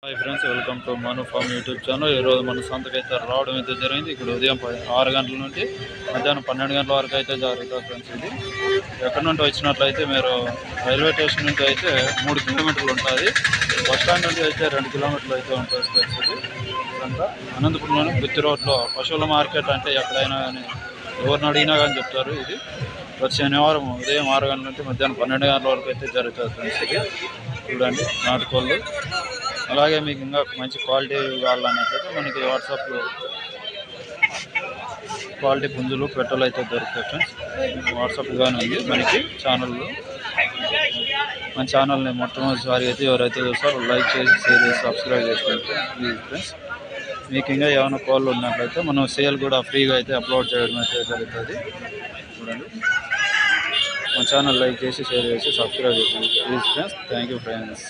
Hi friends welcome to Manu farm YouTube channel ఈరోజు మన సంతకైతే రావడం అయితే జరిగింది ఇక్కడ ఉదయం ప- ఆరు గంటల నుండి మధ్యాహ్నం పన్నెండు గంటల వరకు అయితే జరుగుతుంది ఫ్రెండ్స్ ఇది ఎక్కడి నుండి వచ్చినట్లయితే మీరు రైల్వే స్టేషన్ నుంచి అయితే మూడు కిలోమీటర్లు ఉంటుంది బస్ స్టాండ్ నుండి అయితే రెండు కిలోమీటర్లు అయితే ఉంటుంది ఫ్రెండ్స్ ఇది ఇదంతా అనంతపురంలోని గుత్తి రోడ్లో పశువుల మార్కెట్ అంటే ఎక్కడైనా కానీ ఎవరిని అడిగినా కానీ చెప్తారు ఇది ప్రతి శనివారం ఉదయం ఆరు గంటల నుండి మధ్యాహ్నం పన్నెండు గంటల వరకు అయితే జరుగుతుంది ఫ్రెండ్స్ ఇది చూడండి నాటుకోళ్ళు అలాగే మీకు ఇంకా మంచి క్వాలిటీ కావాలన్నట్లయితే మనకి వాట్సాప్లో క్వాలిటీ పుంజులు పెట్టలు అయితే దొరుకుతాయి ఫ్రెండ్స్ వాట్సాప్ కానీ ఉంది మనకి ఛానల్లో మన ఛానల్ని మొట్టమొదటిసారి అయితే ఎవరైతే చూస్తారో లైక్ చేసి షేర్ చేసి సబ్స్క్రైబ్ చేసుకోండి ప్లీజ్ ఫ్రెండ్స్ మీకు ఇంకా ఏమైనా కాల్ ఉన్నట్లయితే మనం సేల్ కూడా ఫ్రీగా అయితే అప్లోడ్ చేయడం అయితే జరుగుతుంది చూడండి మన ఛానల్ లైక్ చేసి షేర్ చేసి సబ్స్క్రైబ్ చేసుకోండి please friends thank you friends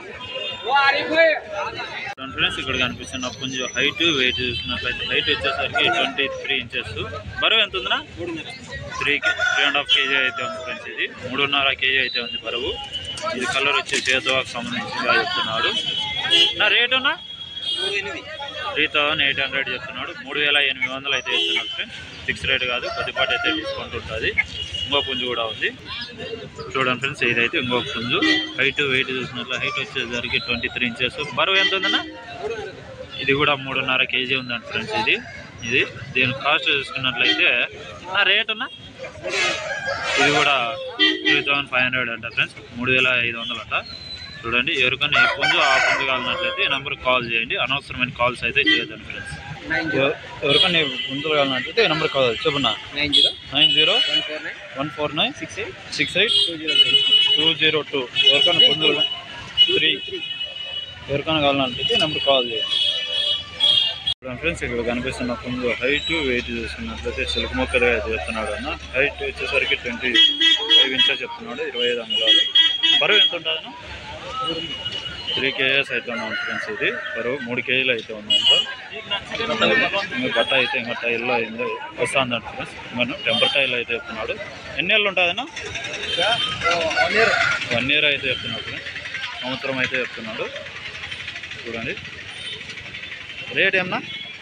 friends ఇక్కడ కనిపిస్తున్న పుంజు హైట్ వెయిట్ చూసినట్లయితే హైట్ వచ్చేసరికి ట్వంటీ త్రీ ఇంచెస్ బరువు ఎంత ఉందినా three three and half kg అయితే ఉంది ఫ్రెండ్స్ ఇది మూడున్నర కేజీ అయితే ఉంది బరువు ఇది కలర్ వచ్చి చేతువాకు సంబంధించిందిగా చెప్తున్నాడు నా రేట్ ఉన్నా త్రీ థౌసండ్ ఎయిట్ హండ్రెడ్ చెప్తున్నాడు మూడు వేల ఎనిమిది వందలు అయితే చెప్తున్నాడు ఫ్రెండ్స్ ఫిక్స్ రేట్ కాదు కొద్దిపాటి అయితే డిస్కౌంట్ ఉంటుంది ఇంకో పుంజు కూడా ఉంది చూడండి ఫ్రెండ్స్ ఇదైతే ఇంకొక పుంజు హైట్ వెయిట్ చూసినట్లు హైట్ వచ్చేసరికి ట్వంటీ త్రీ ఇంచెస్ బరువు ఎంత ఉందన్నా ఇది కూడా మూడున్నర కేజీ ఉందండి ఫ్రెండ్స్ ఇది ఇది దీని కాస్ట్ చూసుకున్నట్లయితే నా రేట్ అన్నా ఇది కూడా త్రీ థౌసండ్ ఫైవ్ హండ్రెడ్ అంట ఫ్రెండ్స్ మూడు వేల ఐదు వందలు అంట చూడండి ఎవరికైనా ఈ పుంజు ఆ పుంజు కావాలన్నట్లయితే ఈ నెంబర్కి కాల్ చేయండి అనవసరమైన కాల్స్ అయితే చేయొద్దండి ఫ్రెండ్స్ ఎవరికైనా ఈ పుంజులు కావాలన్నట్లయితే ఈ నెంబర్కి కాల్ చెప్పున్నా nine zero nine zero one four nine one four nine six eight six eight two zero three two zero two ఎవరికైనా పుంజులు త్రీ ఎవరికైనా కావాలన్నట్లయితే నెంబర్ కాల్ చేయండి ఫ్రెండ్స్ ఇక్కడ కనిపిస్తున్న పుంజు హైట్ వెయిట్ చూసుకున్నట్లయితే సిల్క్ మొక్కలు అయితే చెప్తున్నాడు అన్న హైట్ వచ్చేసరికి ట్వంటీ ఫైవ్ ఇంచెస్ చెప్తున్నాడు ఇరవై ఐదు అంగుళాలు బరువు ఎంత ఉంటుంది అన్న త్రీ కేజెస్ అయితే ఉన్నాం ఫ్రెండ్స్ ఇది బరువు మూడు కేజీలు అయితే ఉందంట ఇంకా బట్ట అయితే ఇంకా టైల్లో అయింది వస్తుందంట ఫ్రెండ్స్ మనం టెంపర్ టైల్ అయితే చెప్తున్నాడు ఎన్ని ఏళ్ళు ఉంటుందన్నా వన్ ఇయర్ వన్ ఇయర్ అయితే చెప్తున్నాడు ఫ్రెండ్స్ సంవత్సరం అయితే చెప్తున్నాడు చూడండి రేట్ ఏమన్నా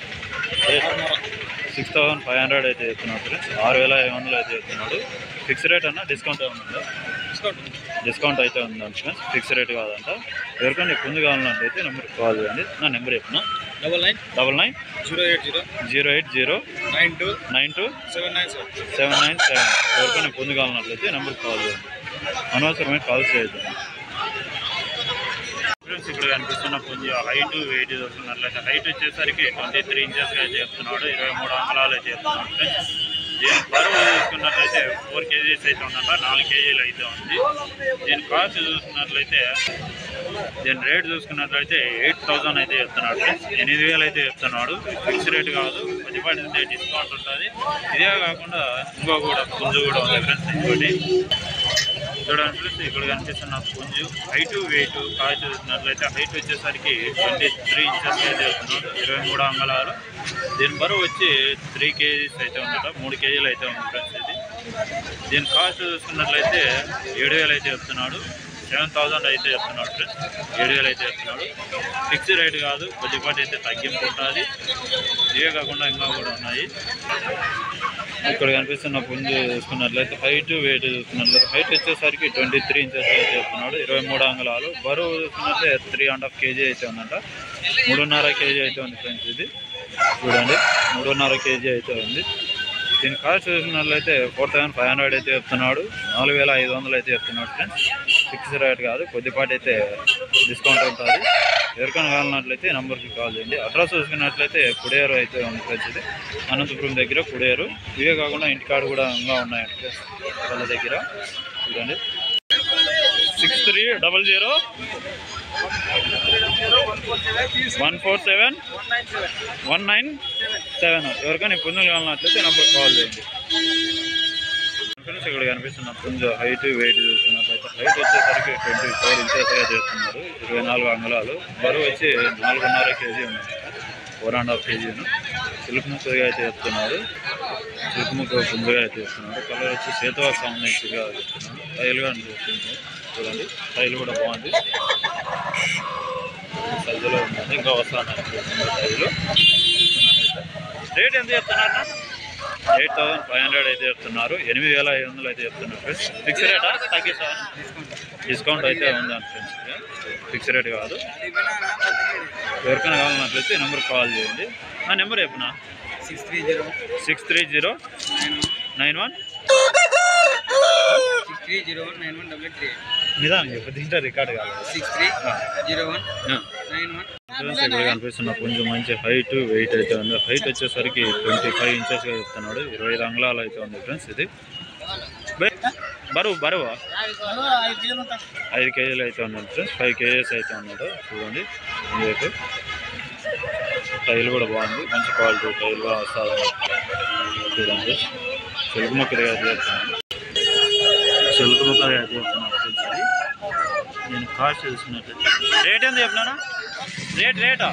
సిక్స్ థౌసండ్ ఫైవ్ హండ్రెడ్ అయితే చెప్తున్నాడు ఫ్రెండ్స్ ఆరు వేల ఐదు వందలు అయితే చెప్తున్నాడు ఫిక్స్ రేట్ అన్న డిస్కౌంట్ ఏమైనా ఉందా డిస్కౌంట్ డిస్కౌంట్ అయితే ఉందంట ఫ్రెండ్స్ ఫిక్స్ రేట్ కాదంట ఎవరికైనా పుంజు కావాలంటే నెంబర్కి కాల్ చేయండి నా నెంబర్ చెప్పిన double nine double nine zero eight zero zero eight zero nine two nine two seven nine seven seven nine seven ఎవరికైనా పొందు కావాలన్నట్లయితే నెంబర్కి కాల్ చేయండి అనవసరమైన కాల్స్ చేయొద్దు ఫ్రెండ్స్ ఇక్కడ కనిపిస్తున్న పుంజు హైట్ వెయిట్ చూస్తున్నట్లయితే హైట్ వచ్చేసరికి ట్వంటీ త్రీ ఇంచెస్గా అయితే చెప్తున్నాడు ఇరవై మూడు అంకలాలు అయితే చెప్తున్నాడు ఫ్రెండ్స్ దీని బరువు చూసుకున్నట్లయితే ఫోర్ కేజీస్ అయితే ఉందంట నాలుగు కేజీలు అయితే ఉంది దీని కాస్ట్ చూసుకున్నట్లయితే దీని రేట్ చూసుకున్నట్లయితే ఎయిట్ థౌసండ్ అయితే చెప్తున్నాడు ఫ్రెండ్స్ ఎనిమిది వేలు అయితే చెప్తున్నాడు ఫిక్స్ రేట్ కాదు కొద్దిపాటి ఉంటే డిస్కౌంట్ ఉంటుంది ఇదే కాకుండా ఇంకో కూడా పుంజు కూడా ఉంది ఫ్రెండ్స్ ఇంకోటి చూడండి ఫ్రెండ్స్ ఇక్కడ కనిపిస్తున్న పుంజు హైట్ వెయిట్ కాస్ట్ చూసినట్లయితే హైట్ వచ్చేసరికి ట్వంటీ త్రీ ఇంచెస్ అయితే చెప్తున్నాడు ఇరవై మూడు అంగళాలు దీని బరువు వచ్చి త్రీ కేజీస్ అయితే ఉందట మూడు కేజీలు అయితే ఉంది ఫ్రెండ్స్ ఇది దీని కాస్ట్ చూసుకున్నట్లయితే ఏడు వేలు అయితే చెప్తున్నాడు సెవెన్ థౌసండ్ అయితే చెప్తున్నాడు ఫ్రెండ్స్ ఏడు వేలు అయితే చెప్తున్నాడు ఫిక్స్ రేట్ కాదు కొద్దిపాటి అయితే తగ్గింపు ఉంటుంది ఇవే కాకుండా ఇంకా కూడా ఉన్నాయి ఇక్కడ కనిపిస్తున్న పుంజు చూసుకున్నట్లయితే హైట్ వెయిట్ చూసుకున్నట్లయితే హైట్ వచ్చేసరికి ట్వంటీ త్రీ ఇంచెస్ అయితే చెప్తున్నాడు ఇరవై మూడు అంగుళాలు బరువు చూసుకున్నట్లయితే త్రీ అండ్ హాఫ్ కేజీ అయితే ఉందంట మూడున్నర కేజీ అయితే ఉంది ఫ్రెండ్స్ ఇది చూడండి మూడున్నర కేజీ అయితే ఉంది దీని కాస్ట్ చూసినట్లయితే ఫోర్ థౌసండ్ ఫైవ్ హండ్రెడ్ అయితే చెప్తున్నాడు నాలుగు వేల ఐదు వందలు అయితే చెప్తున్నాడు ఫ్రెండ్స్ ఫిక్స్ రేట్ కాదు కొద్దిపాటి అయితే డిస్కౌంట్ ఉంటుంది ఎవరికైనా కావాలన్నట్లయితే నెంబర్కి కాల్ చేయండి అడ్రస్ చూసుకున్నట్లయితే కుడేరు అయితే ఉంది ఫ్రెండ్స్ ఇది అనంతపురం దగ్గర కుడేరు ఇవే కాకుండా ఇంటికాడ కూడా ఇంకా ఉన్నాయండి ఫ్రెండ్స్ వాళ్ళ దగ్గర చూడండి six three double zero one four seven one nine seven one nine seven ఎవరికైనా ఈ పుంజులు కావాలన్నట్లయితే నెంబర్ కాల్ చేయండి ఫ్రెండ్స్ ఇక్కడ కనిపిస్తున్న పుంజు హైట్ వెయిట్ చూస్తున్నట్లయితే హైట్ వచ్చేసరికి ట్వంటీ ఫోర్ ఇంచెస్ చేస్తున్నారు ఇరవై నాలుగు అంగుళాలు బరువు వచ్చి నాలుగున్నర కేజీ ఉంది ఫోర్ అండ్ హాఫ్ కేజీను సిల్క్ ముక్కగా అయితే చెప్తున్నారు సిల్క్ ముక్క పుంజుగా అయితే చెప్తున్నారు కలర్ వచ్చి సేతువా సంబంధించిగా చెప్తున్నారు టైల్గా చెప్తుంది చూడండి టైల్ కూడా బాగుంది సైజులో ఉందండి ఇంకా వస్తాను సైజులు రేట్ ఎంత చెప్తున్నారు ఎయిట్ థౌసండ్ ఫైవ్ హండ్రెడ్ అయితే చెప్తున్నారు ఎనిమిది వేల ఐదు వందలు అయితే చెప్తున్నారు ఫ్రెండ్స్ ఫిక్స్ రేటా తగ్గిస్తా డిస్కౌంట్ అయితే ఉంది అని ఫ్రెండ్స్ ఫిక్స్ రేట్ కాదు ఎవరికైనా కావాలన్నట్లయితే ఈ నెంబర్ కాల్ చేయండి ఆ నెంబర్ చెప్పనా six three zero six three zero nine one six three zero one nine one double three నిదానం చెప్పు దీంట్లో రికార్డ్ కావాలి సిక్స్ త్రీ జీరో వన్ ఆ. నైన్ వన్ ఫ్రెండ్స్ ఇక్కడ కనిపిస్తున్న కొంచెం మంచి హైట్ వెయిట్ అయితే ఉంది హైట్ వచ్చేసరికి ట్వంటీ ఫైవ్ ఇంచెస్గా చెప్తున్నాడు ఇరవై ఐదు అంగుళాలు అయితే ఉంది ఫ్రెండ్స్ ఇది బే- బరువు బరువు ఐదు కేజీలు అయితే ఉన్నాడు ఫ్రెండ్స్ ఫైవ్ కేజీస్ అయితే ఉన్నాడు చూడండి మీకు టైల్ కూడా బాగుంది మంచి క్వాలిటీ టైల్ కూడా వస్తుంది చూడండి చెలుకు మొక్కలుగా అయితే చెప్తున్నాను చెలుకు మొక్కలుగా అయితే చెప్తున్నాను ఫ్రెండ్స్ ఇది నేను కాస్ట్ చూసుకున్నట్లయితే రేట్ ఎంత చెప్పినానా రేట్ రేటా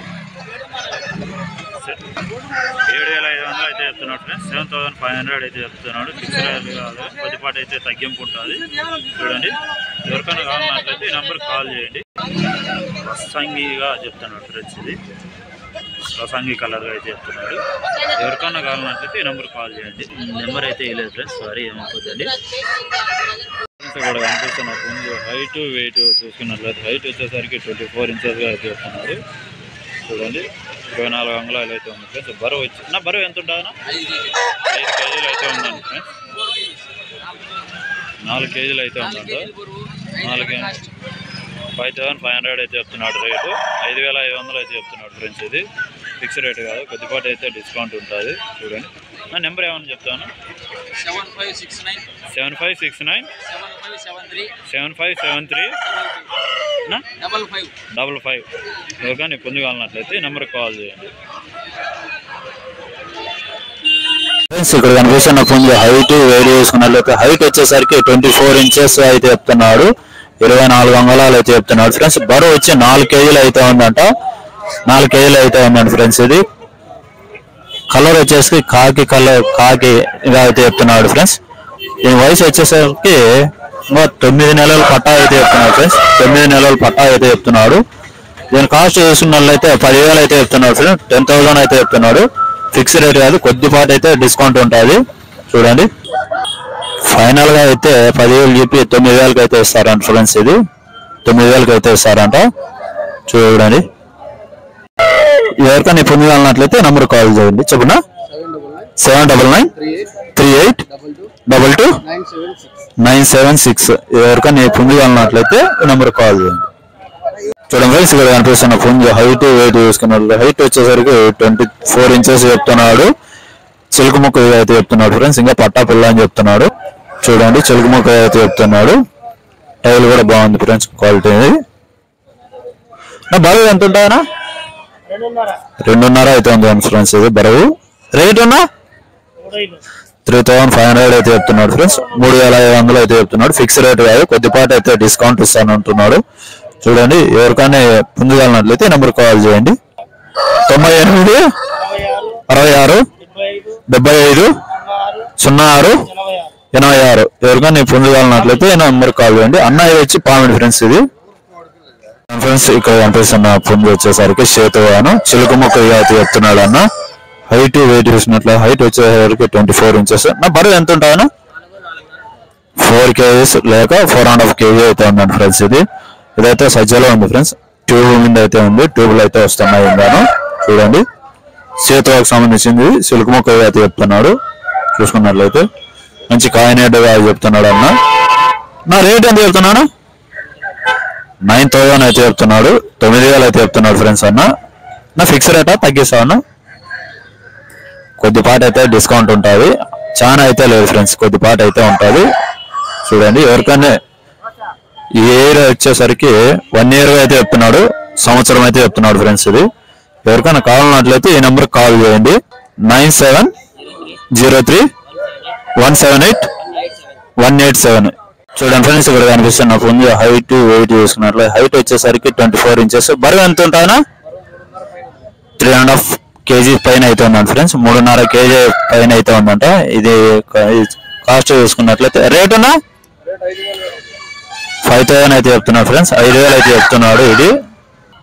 ఏడు వేల ఐదు వందలు అయితే చెప్తున్నాడు friends seven thousand five hundred అయితే చెప్తున్నాడు ఫిక్స్ రేట్ కాదు కొద్దిపాటి అయితే తగ్గింపు ఉంటుంది చూడండి ఎవరికైనా కావాలన్నట్లయితే ఈ నెంబర్ కాల్ చేయండి రసంగిగా చెప్తున్నాడు ఫ్రెండ్స్ ఇది రసంగి కలర్గా అయితే చెప్తున్నాడు ఎవరికైనా కావాలన్నట్లయితే ఈ నెంబర్ కాల్ చేయండి నెంబర్ అయితే ఇవ్వలేదు ఫ్రెండ్స్ సారీ ఏమవుతుందండి ఇక్కడ కనిపిస్తున్న పుంజు హైట్ వెయిట్ చూసుకున్నట్లయితే హైట్ వచ్చేసరికి ట్వంటీ ఫోర్ ఇంచెస్గా అయితే చెప్తున్నారు చూడండి ఇరవై నాలుగు అంగుళాలు అయితే ఉంది ఫ్రెండ్స్ బరువు వచ్చి నా బరువు ఎంత ఉంటుందన్నా ఐదు కేజీలు అయితే ఉందండి ఫ్రెండ్స్ నాలుగు కేజీలు అయితే ఉందంట నాలుగు ఫైవ్ థౌసండ్ ఫైవ్ హండ్రెడ్ అయితే చెప్తున్నాడు రేటు ఐదు వేల ఐదు వందలు అయితే చెప్తున్నాడు ఫ్రెండ్స్ ఇది ఫిక్స్ రేట్ కాదు కొద్దిపాటి అయితే డిస్కౌంట్ ఉంటుంది చూడండి నా నెంబర్ ఏమని చెప్తాను seven five six nine seven five six nine seven five seven three seven five seven three నా డబల్ ఫైవ్ డబల్ ఫైవ్ ఎవరికైనా పొందగలనట్లయితే ఈ నెంబర్కి కాల్ చేయండి ఫ్రెండ్స్ ఇక్కడ కనిపిస్తున్న పుంజు హైట్ వేడి చేసుకున్నట్లయితే హైట్ వచ్చేసరికి ట్వంటీ ఫోర్ ఇంచెస్ అయితే చెప్తున్నాడు ఇరవై నాలుగు అంగుళాలు అయితే చెప్తున్నాడు ఫ్రెండ్స్ బరువు వచ్చి నాలుగు కేజీలు అయితే ఉందంట నాలుగు కేజీలు అయితే ఉందండి ఫ్రెండ్స్ ఇది కలర్ వచ్చేసి కాకి కలర్ కాకి ఇలా అయితే చెప్తున్నాడు ఫ్రెండ్స్ ఈ వయసు వచ్చేసరికి ఇంకా తొమ్మిది నెలల పట్టా అయితే చెప్తున్నాడు ఫ్రెండ్స్ తొమ్మిది నెలల పట్టా అయితే చెప్తున్నాడు దీని కాస్ట్ చూసుకున్నట్లయితే పదివేలు అయితే చెప్తున్నాడు ఫ్రెండ్స్ టెన్ థౌసండ్ అయితే చెప్తున్నాడు ఫిక్స్ రేట్ కాదు కొద్దిపాటి అయితే డిస్కౌంట్ ఉంటుంది చూడండి ఫైనల్ గా అయితే పదివేలు చెప్పి తొమ్మిది వేలకి అయితే ఇస్తారంట ఫ్రెండ్స్ ఇది తొమ్మిది వేలకి అయితే ఇస్తారంట చూడండి ఎవరికైనా పొంది కావాలన్నట్లయితే నంబర్ కాల్ చేయండి చెప్పునా seven double nine seven double nine three eight three eight double two double two nine seven six nine seven six ఎవరికైనా పుంజు కావాలన్నట్లయితే ఈ నెంబర్ కాల్ చేయండి చూడండి ఫ్రెండ్స్ ఇక్కడ కనిపిస్తున్న పుంజు హైట్ వెయిట్ చూసుకున్నట్లు హైట్ వచ్చేసరికి ట్వంటీ ఫోర్ ఇంచెస్ చెప్తున్నాడు చిలుక ముక్క అయితే చెప్తున్నాడు ఫ్రెండ్స్ ఇంకా పట్టా పిల్ల అని చెప్తున్నాడు చూడండి చిలుక ముక్క అయితే చెప్తున్నాడు టైల్ కూడా బాగుంది ఫ్రెండ్స్ క్వాలిటీ నా బరువు ఎంత ఉంటాయనా రెండున్నర అయితే ఉంది ఫ్రెండ్స్ ఇది బరువు రేట్ ఉన్నా త్రీ థౌసండ్ ఫైవ్ హండ్రెడ్ అయితే చెప్తున్నాడు ఫ్రెండ్స్ మూడు వేల ఐదు వందలు అయితే చెప్తున్నాడు ఫిక్స్ రేట్ కాదు కొద్దిపాటి అయితే డిస్కౌంట్ ఇస్తాను అంటున్నాడు చూడండి ఎవరికైనా పొందగలనట్లయితే నెంబర్ కాల్ చేయండి తొంభై ఎనిమిది అరవై ఆరు డెబ్బై ఐదు సున్నా ఆరు ఎనభై ఆరు ఎవరికైనా పొందగలనట్లయితే నెంబర్ కాల్ చేయండి అన్నయ్య వచ్చి పామిడి ఫ్రెండ్స్ ఇది ఫ్రెండ్స్ ఇక్కడ కనిపిస్తున్న పుంజు వచ్చేసరికి చేతువాను చిలుక మొక్క అయితే చెప్తున్నాడు అన్న హైట్ వెయిట్ చూసినట్లు హైట్ వచ్చేసరికి ట్వంటీ ఫోర్ ఇంచెస్ నా బరువు ఎంత ఉంటాయన్నా ఫోర్ కేజీస్ లేక ఫోర్ అండ్ హాఫ్ కేజీ అయితే ఉందండి ఫ్రెండ్స్ ఇది ఇదైతే సజ్జలో ఉంది ఫ్రెండ్స్ ట్యూబ్ మీద అయితే ఉంది ట్యూబ్లు అయితే వస్తున్నాయి ఇందాను చూడండి చేతులకు సంబంధించింది సిల్క్ మొక్క అయితే చెప్తున్నాడు చూసుకున్నట్లయితే మంచి కాయనేడ్గా చెప్తున్నాడు అన్న నా రేట్ ఎంత చెప్తున్నాను నైన్ థౌసండ్ అయితే చెప్తున్నాడు తొమ్మిది వేలు అయితే చెప్తున్నాడు ఫ్రెండ్స్ అన్న నా ఫిక్స్ రేటా తగ్గిస్తా అన్న కొద్దిపాటి అయితే డిస్కౌంట్ ఉంటుంది చాలా అయితే లేదు ఫ్రెండ్స్ కొద్దిపాటి అయితే ఉంటుంది చూడండి ఎవరికైనా ఈ ఇయర్ వచ్చేసరికి వన్ ఇయర్ అయితే చెప్తున్నాడు సంవత్సరం అయితే చెప్తున్నాడు ఫ్రెండ్స్ ఇది ఎవరికైనా కావాలన్నట్లయితే ఈ నెంబర్ కాల్ చేయండి nine seven zero three one seven eight one eight seven చూడండి ఫ్రెండ్స్ ఇక్కడ కనిపిస్తున్న పుంజు హైట్ వెయిట్ చూసుకున్నట్లు హైట్ వచ్చేసరికి ట్వంటీ ఫోర్ ఇంచెస్ బరువు ఎంత ఉంటానా త్రీ అండ్ హాఫ్ కేజీ పైన అయితే ఉందండి ఫ్రెండ్స్ మూడున్నర కేజీ పైన అయితే ఉందంట ఇది కాస్ట్ చూసుకున్నట్లయితే రేటునా ఫైవ్ థౌసండ్ అయితే చెప్తున్నాడు ఫ్రెండ్స్ ఐదు వేలు అయితే చెప్తున్నాడు ఇది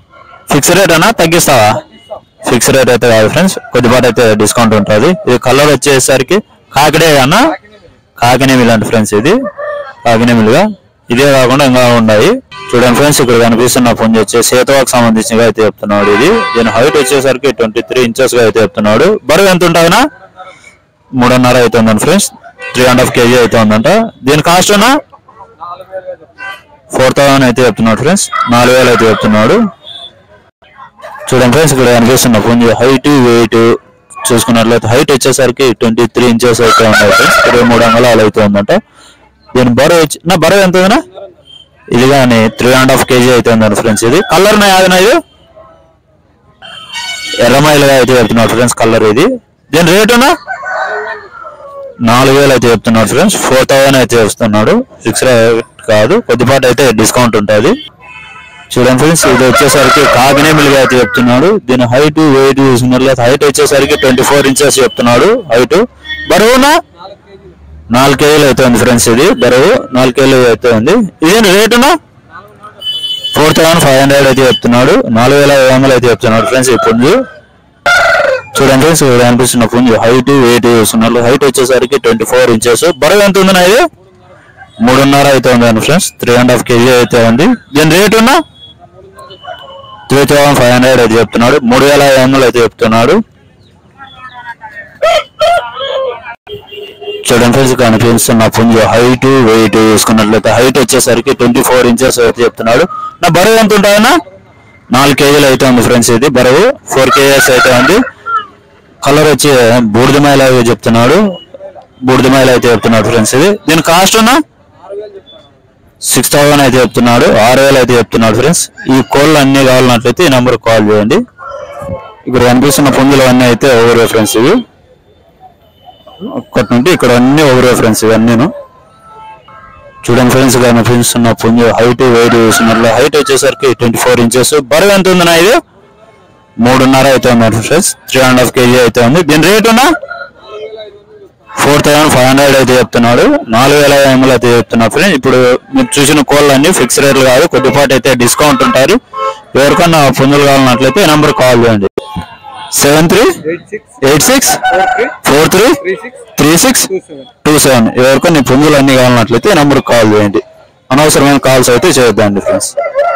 ఫిక్స్ రేట్ అన్నా తగ్గిస్తావా ఫిక్స్ రేట్ అయితే కాదు ఫ్రెండ్స్ కొద్దిపాటు అయితే డిస్కౌంట్ ఉంటుంది ఇది కలర్ వచ్చేసరికి కాకిడే అన్న కాకినే మిల్ ఫ్రెండ్స్ ఇది కాకినే మిల్గా ఇదే కాకుండా ఇంకా ఉన్నాయి చూడండి ఫ్రెండ్స్ ఇక్కడ కనిపిస్తున్న పుంజ వచ్చి సేతువాకు సంబంధించినగా అయితే చెప్తున్నాడు ఇది దీని హైట్ వచ్చేసరికి ట్వంటీ త్రీ ఇంచెస్ గా అయితే చెప్తున్నాడు బరువు ఎంత ఉంటుందనా మూడున్నర అయితే ఉందండి friends three and half kg అయితే ఉందంట దీని కాస్ట్ అన్నా ఫోర్ థౌసండ్ అయితే చెప్తున్నాడు ఫ్రెండ్స్ నాలుగు వేలు అయితే చెప్తున్నాడు చూడండి ఫ్రెండ్స్ ఇక్కడ కనిపిస్తున్న పుంజి హైట్ వెయిట్ చూసుకున్నట్లయితే హైట్ వచ్చేసరికి ట్వంటీ త్రీ ఇంచెస్ అయితే ఉన్నాయి ఫ్రెండ్స్ ఇరవై మూడు అంగళాలు అయితే ఉందంట దీని బరువు వచ్చి నా బరువు ఎంత ఉందన్నా ఇది కానీ త్రీ అండ్ హాఫ్ కేజీ అయితే ఉందండి ఫ్రెండ్స్ ఇది కలర్ యాదనా ఇది ఎర్రమైలుగా అయితే చెప్తున్నాడు ఫ్రెండ్స్ కలర్ ఇది దీని రేటునా నాలుగు వేలు అయితే చెప్తున్నాడు ఫ్రెండ్స్ ఫోర్ థౌసండ్ అయితే చెప్తున్నాడు ఫిక్స్ రేట్ కాదు కొద్దిపాటు అయితే డిస్కౌంట్ ఉంటుంది చూడండి ఫ్రెండ్స్ ఇది వచ్చేసరికి కాకినే మిల్గా అయితే చెప్తున్నాడు దీని హైట్ వెయిట్ చూసుకున్నట్లయితే హైట్ వచ్చేసరికి ట్వంటీ ఫోర్ ఇంచెస్ చెప్తున్నాడు హైట్ బరువునా నాలుగు కేజీలు అయితే ఉంది ఫ్రెండ్స్ ఇది బరువు నాలుగు కేజీలు అయితే ఉంది ఇదేంటి రేటునా ఫోర్ థౌసండ్ ఫైవ్ హండ్రెడ్ అయితే చెప్తున్నాడు నాలుగు వేల ఐదు వందలు అయితే చెప్తున్నాడు ఫ్రెండ్స్ ఈ పుంజు చూడండి ఫ్రెండ్స్ ఇక్కడ అనిపిస్తున్న పుంజు హైట్ వెయిట్ చూస్తున్నారు హైట్ వచ్చేసరికి ట్వంటీ ఫోర్ ఇంచెస్ బరువు ఎంత ఉంది ఇది మూడున్నర అయితే ఉంది friends three and half kg అయితే ఉంది దీని రేట్ ఉన్నా త్రీ థౌసండ్ ఫైవ్ హండ్రెడ్ అయితే చెప్తున్నాడు మూడు వేల ఐదు వందలు అయితే చెప్తున్నాడు చూడండి ఫ్రెండ్స్ కనిపిస్తున్న పుంజు హైట్ వెయిట్ చూసుకున్నట్లయితే హైట్ వచ్చేసరికి ట్వంటీ ఫోర్ ఇంచెస్ అయితే చెప్తున్నాడు నా బరువు ఎంత ఉంటుందన్నా నాలుగు కేజీలు అయితే ఉంది ఫ్రెండ్స్ ఇది బరువు ఫోర్ కేజీస్ అయితే ఉంది కలర్ వచ్చి బూడిదమాయలు అవి చెప్తున్నాడు బూడిదమాయలు అయితే చెప్తున్నాడు ఫ్రెండ్స్ ఇది దీని కాస్ట్ ఉన్నా సిక్స్ థౌసండ్ అయితే చెప్తున్నాడు ఆరు వేలు అయితే చెప్తున్నాడు ఫ్రెండ్స్ ఈ కోళ్ళు అన్ని కావాలన్నట్లయితే ఈ నెంబర్ కాల్ చేయండి ఇక్కడ కనిపిస్తున్న పుంజులు అన్నీ అయితే ఓవర్ ఫ్రెండ్స్ ఇవి ఒక్కటి నుండి ఇక్కడ అన్ని ఓవర్ ఫ్రెండ్స్ ఇవన్నీను చూడండి ఫ్రెండ్స్ కనిపిస్తున్న పుంజు హైట్ వెయిట్ చూస్తున్నట్లు హైట్ వచ్చేసరికి ట్వంటీ ఫోర్ ఇంచెస్ బరువు ఎంత ఉంది నా ఇది మూడున్నర అయితే ఉంది friends three and half kg అయితే ఉంది దీని రేట్ ఉన్నా ఫోర్ థౌసండ్ ఫైవ్ హండ్రెడ్ అయితే చెప్తున్నాడు నాలుగు వేల ఐదు వందలు అయితే చెప్తున్నాడు ఫ్రెండ్స్ ఇప్పుడు మీరు చూసిన కోళ్ళు అన్ని ఫిక్స్ రేట్లు కాదు కొద్దిపాటు అయితే డిస్కౌంట్ ఉంటారు ఎవరికన్నా పుంజులు కావాలన్నట్లయితే ఈ నెంబర్ కాల్ చేయండి seven three eight six four three three six two seven ఎవరికన్నా ఈ పుంజులు అన్ని కావాలన్నట్లయితే ఈ నెంబర్ కాల్ చేయండి అనవసరమైన కాల్స్ అయితే చేయొద్దండి ఫ్రెండ్స్